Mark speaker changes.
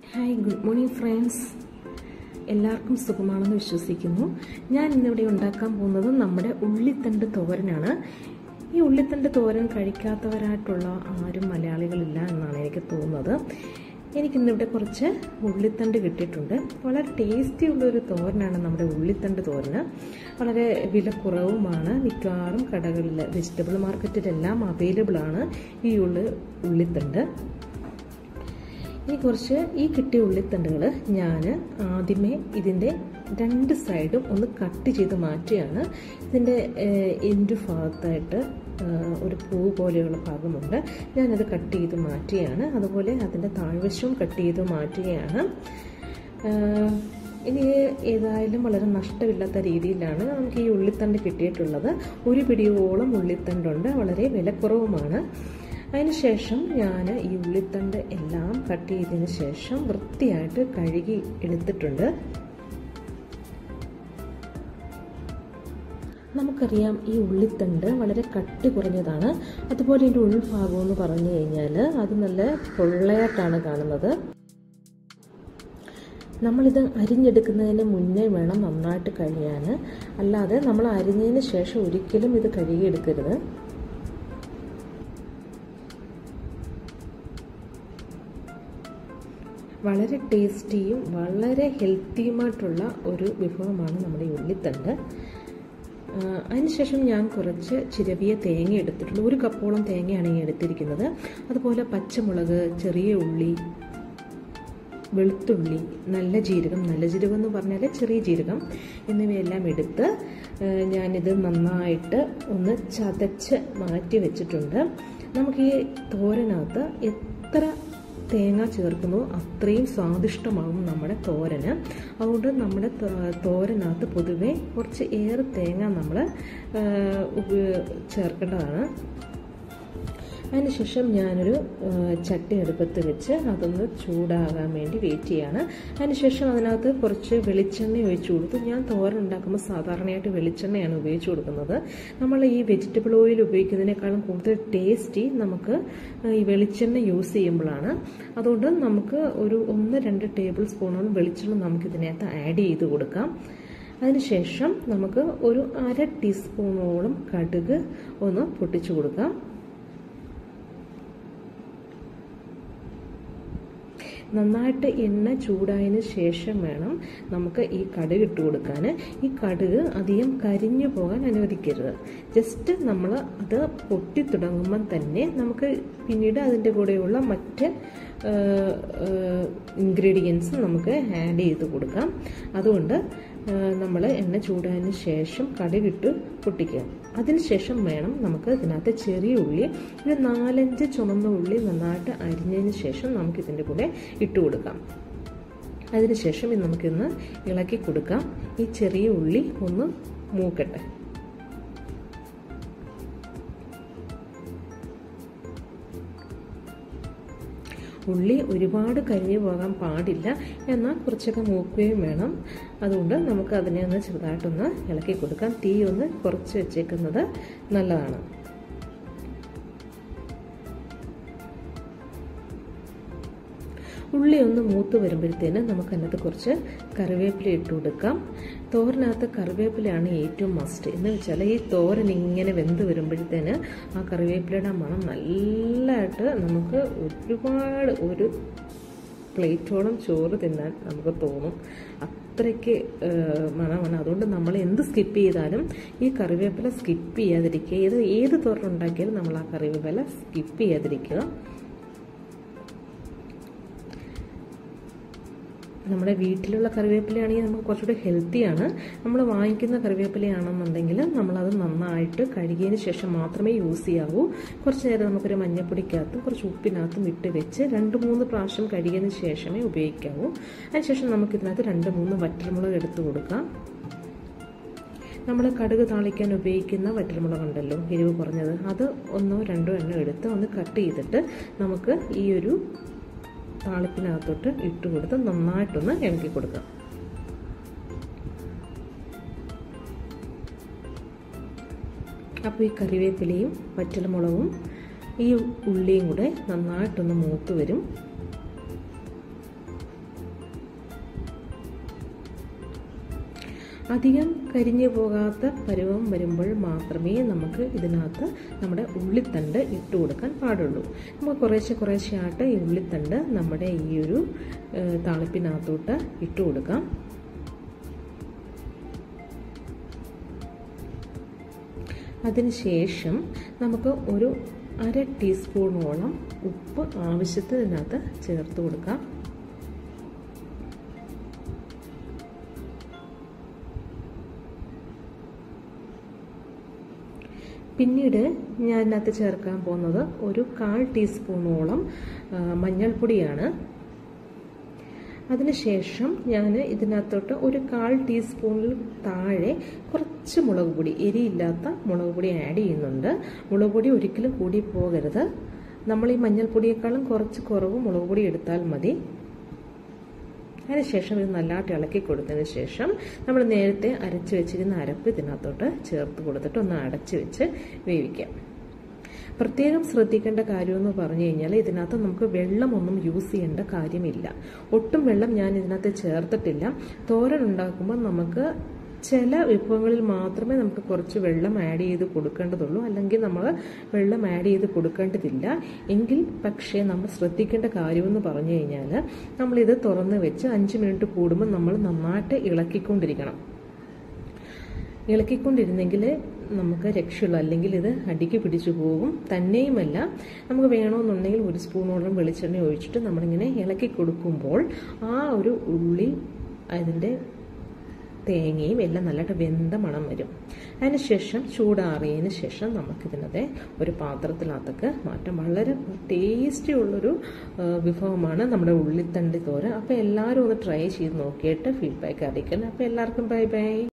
Speaker 1: hi good morning friends എല്ലാവർക്കും സുഖമാണെന്ന് വിശ്വസിക്കുന്നു ഞാൻ ഇന്നിവിടെ ഉണ്ടാക്കാൻ പോകുന്നത് നമ്മുടെ ഉള്ളിത്തണ്ട് തോരനാണ് ഈ ഉള്ളിത്തണ്ട് തോരൻ കഴിക്കാത്തവരായിട്ടുള്ള ആരും മലയാളികളില്ല എന്നാണ് എനിക്ക് തോന്നുന്നത് എനിക്കിന്നിവിടെ കുറച്ച് ഉള്ളിത്തണ്ട് കിട്ടിയിട്ടുണ്ട് വളരെ ടേസ്റ്റി ഉള്ളൊരു തോരനാണ് നമ്മുടെ ഉള്ളിത്തണ്ട് തോരന് വളരെ വില കുറവുമാണ് മിക്കവാറും കടകളിൽ വെജിറ്റബിൾ മാർക്കറ്റിലെല്ലാം അവൈലബിൾ ആണ് ഈ ഉള്ളി ഉള്ളിത്തണ്ട് ഇനി കുറച്ച് ഈ കിട്ടിയ ഉള്ളിത്തണ്ടുകൾ ഞാൻ ആദ്യമേ ഇതിൻ്റെ രണ്ട് സൈഡും ഒന്ന് കട്ട് ചെയ്ത് മാറ്റുകയാണ് ഇതിൻ്റെ എൻഡ് ഭാഗത്തായിട്ട് ഒരു പൂ പോലെയുള്ള ഭാഗമുണ്ട് ഞാനത് കട്ട് ചെയ്ത് മാറ്റുകയാണ് അതുപോലെ അതിൻ്റെ താഴ്വശവും കട്ട് ചെയ്ത് മാറ്റുകയാണ് ഇനി ഏതായാലും വളരെ നഷ്ടമില്ലാത്ത രീതിയിലാണ് നമുക്ക് ഈ ഉള്ളിത്തണ്ട് കിട്ടിയിട്ടുള്ളത് ഒരു പിടിയോളം ഉള്ളിത്തണ്ടുണ്ട് വളരെ വിലക്കുറവുമാണ് അതിനുശേഷം ഞാൻ ഈ ഉള്ളിത്തണ്ട് എല്ലാം കട്ട് ചെയ്തതിന് ശേഷം വൃത്തിയായിട്ട് കഴുകി എടുത്തിട്ടുണ്ട് നമുക്കറിയാം ഈ ഉള്ളിത്തണ്ട് വളരെ കട്ടി കുറഞ്ഞതാണ് അതുപോലെ ഇതിൻ്റെ ഉൾഭാഗം എന്ന് പറഞ്ഞു കഴിഞ്ഞാൽ അത് നല്ല പൊള്ളയായിട്ടാണ് കാണുന്നത് നമ്മളിത് അരിഞ്ഞെടുക്കുന്നതിന് മുന്നേ വേണം നന്നായിട്ട് കഴിയാൻ അല്ലാതെ നമ്മൾ അരിഞ്ഞതിന് ശേഷം ഒരിക്കലും ഇത് കഴുകിയെടുക്കരുത് വളരെ ടേസ്റ്റിയും വളരെ ഹെൽത്തിയുമായിട്ടുള്ള ഒരു വിഭവമാണ് നമ്മുടെ ഈ ഉള്ളിത്തണ്ട് അതിനുശേഷം ഞാൻ കുറച്ച് ചിരവിയ തേങ്ങ എടുത്തിട്ടുണ്ട് ഒരു കപ്പോളം തേങ്ങയാണ് ഈ എടുത്തിരിക്കുന്നത് അതുപോലെ പച്ചമുളക് ചെറിയ ഉള്ളി വെളുത്തുള്ളി നല്ല ജീരകം നല്ല ജീരകം എന്ന് പറഞ്ഞാൽ ചെറിയ ജീരകം എന്നിവയെല്ലാം എടുത്ത് ഞാനിത് നന്നായിട്ട് ഒന്ന് ചതച്ച് മാറ്റി വെച്ചിട്ടുണ്ട് നമുക്ക് ഈ തോരനകത്ത് എത്ര തേങ്ങ ചേർക്കുന്നു അത്രയും സ്വാദിഷ്ടമാകും നമ്മുടെ തോരന് അതുകൊണ്ട് നമ്മുടെ തോരനകത്ത് പൊതുവേ കുറച്ച് ഏറെ തേങ്ങ നമ്മൾ ചേർക്കേണ്ടതാണ് അതിനുശേഷം ഞാനൊരു ചട്ടി അടുപ്പത്ത് വെച്ച് അതൊന്ന് ചൂടാകാൻ വേണ്ടി വെയിറ്റ് ചെയ്യാണ് അതിനുശേഷം അതിനകത്ത് കുറച്ച് വെളിച്ചെണ്ണ ഒഴിച്ചു കൊടുത്തു ഞാൻ തോരൻ ഉണ്ടാക്കുമ്പോൾ സാധാരണയായിട്ട് വെളിച്ചെണ്ണയാണ് ഉപയോഗിച്ച് കൊടുക്കുന്നത് നമ്മൾ ഈ വെജിറ്റബിൾ ഓയിൽ ഉപയോഗിക്കുന്നതിനേക്കാളും കൂടുതൽ ടേസ്റ്റി നമുക്ക് ഈ വെളിച്ചെണ്ണ യൂസ് ചെയ്യുമ്പോഴാണ് അതുകൊണ്ട് നമുക്ക് ഒരു ഒന്ന് രണ്ട് ടേബിൾ സ്പൂണോളം വെളിച്ചെണ്ണ നമുക്കിതിനകത്ത് ആഡ് ചെയ്ത് കൊടുക്കാം അതിനുശേഷം നമുക്ക് ഒരു അര ടീസ്പൂണോളം കടുക് ഒന്ന് പൊട്ടിച്ചു കൊടുക്കാം നന്നായിട്ട് എണ്ണ ചൂടായതിന് ശേഷം വേണം നമുക്ക് ഈ കടുക് ഇട്ട് കൊടുക്കാൻ ഈ കടുക് അധികം കരിഞ്ഞു പോകാൻ അനുവദിക്കരുത് ജസ്റ്റ് നമ്മൾ അത് പൊട്ടി തുടങ്ങുമ്പം തന്നെ നമുക്ക് പിന്നീട് അതിൻ്റെ കൂടെയുള്ള മറ്റ് ഇൻഗ്രീഡിയൻസ് നമുക്ക് ആഡ് ചെയ്ത് കൊടുക്കാം അതുകൊണ്ട് നമ്മൾ എണ്ണ ചൂടായതിന് ശേഷം കടുകിട്ട് പൊട്ടിക്കുക അതിനുശേഷം വേണം നമുക്ക് ഇതിനകത്ത് ചെറിയ ഉള്ളി ഒരു നാലഞ്ച് ചുമന്ന ഉള്ളി നന്നായിട്ട് അരിഞ്ഞതിന് ശേഷം നമുക്ക് ഇതിൻ്റെ കൂടെ ഇട്ട് കൊടുക്കാം അതിനുശേഷം നമുക്കിന്ന് ഇളക്കി കൊടുക്കാം ഈ ചെറിയ ഉള്ളി ഒന്ന് മൂക്കട്ടെ ഉള്ളി ഒരുപാട് കരിഞ്ഞു പോകാൻ പാടില്ല എന്നാൽ കുറച്ചൊക്കെ മൂക്കുകയും വേണം അതുകൊണ്ട് നമുക്ക് അതിനെ ഒന്ന് ചെറുതായിട്ടൊന്ന് ഇളക്കി കൊടുക്കാം തീ ഒന്ന് കുറച്ച് വെച്ചേക്കുന്നത് നല്ലതാണ് ഉള്ളി ഒന്ന് മൂത്ത് വരുമ്പോഴത്തേന് നമുക്ക് അതിനകത്ത് കുറച്ച് കറിവേപ്പില ഇട്ട് കൊടുക്കാം തോരനകത്ത് കറിവേപ്പിലയാണ് ഏറ്റവും മസ്റ്റ് എന്ന് വെച്ചാൽ ഈ തോരൻ ഇങ്ങനെ വെന്ത് വരുമ്പോഴത്തേന് ആ കറിവേപ്പിലയുടെ മണം നല്ലതായിട്ട് നമുക്ക് ഒരുപാട് ഒരു പ്ലേറ്റോളം ചോറ് തിന്നാൻ നമുക്ക് തോന്നും അത്രയ്ക്ക് മണമാണ് അതുകൊണ്ട് നമ്മൾ എന്ത് സ്കിപ്പ് ചെയ്താലും ഈ കറിവേപ്പില സ്കിപ്പ് ചെയ്യാതിരിക്കുക ഏത് ഏത് തോരൻ ഉണ്ടാക്കിയാലും നമ്മൾ ആ കറിവേപ്പില സ്കിപ്പ് ചെയ്യാതിരിക്കുക നമ്മുടെ വീട്ടിലുള്ള കറിവേപ്പിലയാണെങ്കിൽ നമുക്ക് കുറച്ചുകൂടി ഹെൽത്തിയാണ് നമ്മൾ വാങ്ങിക്കുന്ന കറിവേപ്പിലയാണെന്നുണ്ടെങ്കിൽ നമ്മളത് നന്നായിട്ട് കഴുകിയതിന് ശേഷം മാത്രമേ യൂസ് ചെയ്യാവൂ കുറച്ച് നേരം നമുക്കൊരു മഞ്ഞപ്പൊടിക്കകത്തും കുറച്ച് ഉപ്പിനകത്തും ഇട്ട് വെച്ച് രണ്ട് മൂന്ന് പ്രാവശ്യം കഴുകിയതിന് ശേഷമേ ഉപയോഗിക്കാവൂ അതിനുശേഷം നമുക്കിതിനകത്ത് രണ്ട് മൂന്ന് വറ്റൽമുളക് എടുത്ത് കൊടുക്കാം നമ്മൾ കടുക് താളിക്കാൻ ഉപയോഗിക്കുന്ന വറ്റൽമുളകുണ്ടല്ലോ എരിവ് കുറഞ്ഞത് അത് ഒന്നോ രണ്ടോ എണ്ണോ എടുത്ത് ഒന്ന് കട്ട് ചെയ്തിട്ട് നമുക്ക് ഈ ഒരു താളിപ്പിനകത്തോട്ട് ഇട്ട് കൊടുത്ത് നന്നായിട്ടൊന്ന് ഇളക്കി കൊടുക്കാം അപ്പോൾ ഈ കറിവേപ്പിലയും വറ്റൽമുളകും ഈ ഉള്ളിയും കൂടെ നന്നായിട്ടൊന്ന് മൂത്ത് വരും അധികം കരിഞ്ഞു പോകാത്ത പരുവം വരുമ്പോൾ മാത്രമേ നമുക്ക് ഇതിനകത്ത് നമ്മുടെ ഉള്ളിത്തണ്ട് ഇട്ട് കൊടുക്കാൻ പാടുള്ളൂ നമുക്ക് കുറേശ്ശെ കുറേശ്ശെ ആയിട്ട് ഈ ഉള്ളിത്തണ്ട് നമ്മുടെ ഈ ഒരു താളിപ്പിനകത്തോട്ട് ഇട്ട് കൊടുക്കാം അതിനുശേഷം നമുക്ക് ഒരു അര ടീസ്പൂണോളം ഉപ്പ് ആവശ്യത്തിനകത്ത് ചേർത്ത് കൊടുക്കാം പിന്നീട് ഞാൻ ഇതിനകത്ത് ചേർക്കാൻ പോകുന്നത് ഒരു കാൽ ടീസ്പൂണോളം മഞ്ഞൾപ്പൊടിയാണ് അതിനുശേഷം ഞാൻ ഇതിനകത്തോട്ട് ഒരു കാൽ ടീസ്പൂണിൽ താഴെ കുറച്ച് മുളക് പൊടി എരിയില്ലാത്ത മുളക് പൊടി ആഡ് ചെയ്യുന്നുണ്ട് മുളക് പൊടി ഒരിക്കലും കൂടി പോകരുത് നമ്മൾ ഈ മഞ്ഞൾപ്പൊടിയേക്കാളും കുറച്ച് കുറവ് മുളക് പൊടി എടുത്താൽ മതി അതിനുശേഷം ഇത് നല്ലതായിട്ട് ഇളക്കി കൊടുത്തതിന് ശേഷം നമ്മൾ നേരത്തെ അരച്ച് വെച്ചിരുന്ന അരപ്പ് ഇതിനകത്തോട്ട് ചേർത്ത് കൊടുത്തിട്ട് ഒന്ന് അടച്ച് വെച്ച് വേവിക്കാം പ്രത്യേകം ശ്രദ്ധിക്കേണ്ട കാര്യമെന്ന് പറഞ്ഞു കഴിഞ്ഞാൽ ഇതിനകത്ത് നമുക്ക് വെള്ളമൊന്നും യൂസ് ചെയ്യേണ്ട കാര്യമില്ല ഒട്ടും വെള്ളം ഞാൻ ഇതിനകത്ത് ചേർത്തിട്ടില്ല തോരൻ ഉണ്ടാക്കുമ്പോൾ നമുക്ക് ചില വിഭവങ്ങളിൽ മാത്രമേ നമുക്ക് കുറച്ച് വെള്ളം ആഡ് ചെയ്ത് കൊടുക്കേണ്ടതുള്ളൂ അല്ലെങ്കിൽ നമ്മൾ വെള്ളം ആഡ് ചെയ്ത് കൊടുക്കേണ്ടതില്ല എങ്കിൽ പക്ഷേ നമ്മൾ ശ്രദ്ധിക്കേണ്ട കാര്യമെന്ന് പറഞ്ഞു കഴിഞ്ഞാൽ നമ്മളിത് തുറന്ന് വെച്ച് അഞ്ച് മിനിറ്റ് കൂടുമ്പോൾ നമ്മൾ നന്നായിട്ട് ഇളക്കിക്കൊണ്ടിരിക്കണം ഇളക്കിക്കൊണ്ടിരുന്നെങ്കിൽ നമുക്ക് രക്ഷയുള്ളൂ അല്ലെങ്കിൽ ഇത് അടിക്ക് പിടിച്ചു പോകും തന്നെയുമല്ല നമുക്ക് വേണമെന്നുണ്ടെങ്കിൽ ഒരു സ്പൂണോളം വെളിച്ചെണ്ണ ഒഴിച്ചിട്ട് നമ്മളിങ്ങനെ ഇളക്കി കൊടുക്കുമ്പോൾ ആ ഒരു ഉള്ളി അതിൻ്റെ തേങ്ങയും എല്ലാം നല്ലതായിട്ട് വെന്ത മണം വരും അതിനുശേഷം ചൂടാറിയതിന് ശേഷം നമുക്കിതിനകത്തെ ഒരു പാത്രത്തിനകത്തൊക്കെ മാറ്റാം വളരെ ടേസ്റ്റി ഉള്ളൊരു വിഭവമാണ് നമ്മുടെ ഉള്ളിത്തണ്ടി തോരൻ അപ്പോൾ എല്ലാവരും ഒന്ന് ട്രൈ ചെയ്ത് നോക്കിയിട്ട് ഫീഡ്ബാക്ക് അറിയിക്കണം അപ്പോൾ എല്ലാവർക്കും ബൈ ബൈ